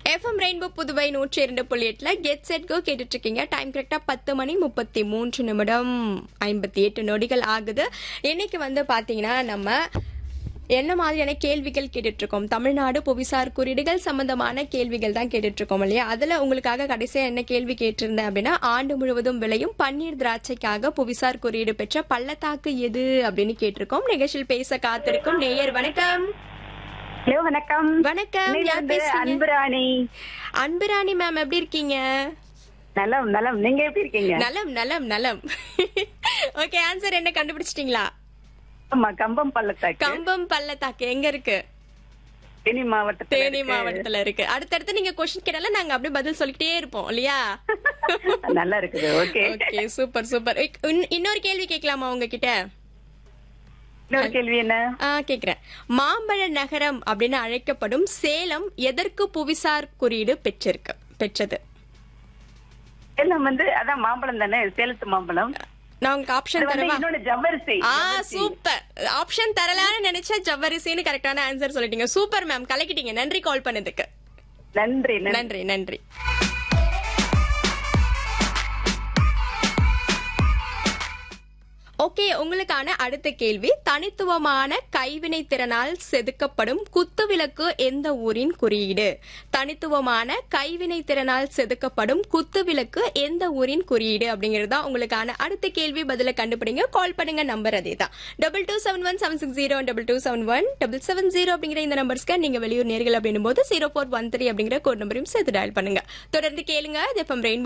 FM rainbow Puduvai நூற்றி இரண்டு புள்ளி எட்டுல கெட் செட் கோ கேட்டுட்டு இருக்கீங்க டைம் கரெக்டா பத்து மணி முப்பத்தி மூன்று நிமிடம் ஐம்பத்தி எட்டு நொடிகள் ஆகுது இன்னைக்கு வந்து பாத்தீங்கன்னா நம்ம என்ன மாதிரியான கேள்விகள் கேட்டுட்டு இருக்கோம் தமிழ்நாடு புவிசார் குறியீடுகள் சம்பந்தமான கேள்விகள் தான் கேட்டுட்டு இருக்கோம் இல்லையா அதுல உங்களுக்காக கடைசியா என்ன கேள்வி கேட்டிருந்தேன் அப்படின்னா ஆண்டு முழுவதும் விளையும் பன்னீர் திராட்சைக்காக புவிசார் குறியீடு பெற்ற பள்ளத்தாக்கு எது அப்படின்னு கேட்டிருக்கோம் நிகழ்ச்சியில் பேச காத்திருக்கும் நேயர் வணக்கம் ஹலோ வணக்கம் வணக்கம் யார் இருந்து பேசுறீங்க அன்புராணி அன்புராணி மேம் எப்படி இருக்கீங்க நலம் நலம் நீங்க எப்படி இருக்கீங்க நலம் நலம் நலம் ஓகே ஆன்சர் என்ன கண்டுபிடிச்சிட்டீங்களா ஆமா கம்பம் பள்ளத்தாக்கு கம்பம் பள்ளத்தாக்கு எங்க இருக்கு தேனி மாவட்டத்துல தேனி இருக்கு. மாவட்டத்துல இருக்கு அடுத்தடுத்து நீங்க கொஸ்டின் கேட்டாலும் நாங்க அப்படியே பதில் சொல்லிக்கிட்டே இருப்போம் இல்லையா நல்லா இருக்குது ஓகே ஓகே சூப்பர் சூப்பர் இன்னொரு கேள்வி கேட்கலாமா உங்ககிட்ட இன்னொரு கேள்வி என்ன ஆ கேக்குறேன் மாம்பழ நகரம் அப்படின்னு அழைக்கப்படும் சேலம் எதற்கு புவிசார் குறியீடு பெற்றிருக்கு பெற்றது சேலம் வந்து அதான் மாம்பழம் தானே சேலத்து மாம்பழம் நான் உங்களுக்கு ஆப்ஷன் அது வந்து தரவா இன்னொன்னு ஜவ்வரிசி ஆ சூப்பர் ஆப்ஷன் தரலான்னு நினைச்சா ஜவ்வரிசின்னு கரெக்டான ஆன்சர் சொல்லிட்டீங்க சூப்பர் மேம் கலக்கிட்டீங்க நன்றி கால் பண்ணதுக்கு நன்றி நன்றி நன்றி நன்றி ஓகே உங்களுக்கான அடுத்த கேள்வி தனித்துவமான கைவினை திறனால் செதுக்கப்படும் குத்துவிளக்கு எந்த ஊரின் குறியீடு தனித்துவமான கைவினை திறனால் செதுக்கப்படும் குத்துவிளக்கு எந்த ஊரின் குறியீடு அப்படிங்கிறது தான் உங்களுக்கான அடுத்த கேள்வி பதில கண்டுபிடிங்க கால் பண்ணுங்க நம்பர் அதே தான் double two seven one seven six zero double two seven one double seven zero அப்படிங்கிற இந்த நம்பர்ஸ்க்கு நீங்க வெளியூர் நேர்கள் அப்படின்னும் போது ஜீரோ ஃபோர் ஒன் த்ரீ அப்படிங்கிற கோட் நம்பரையும் சேர்த்து டயல் பண்ணுங்க தொடர்ந்து கேளுங்க இது எஃப்எம் ரெயின்போ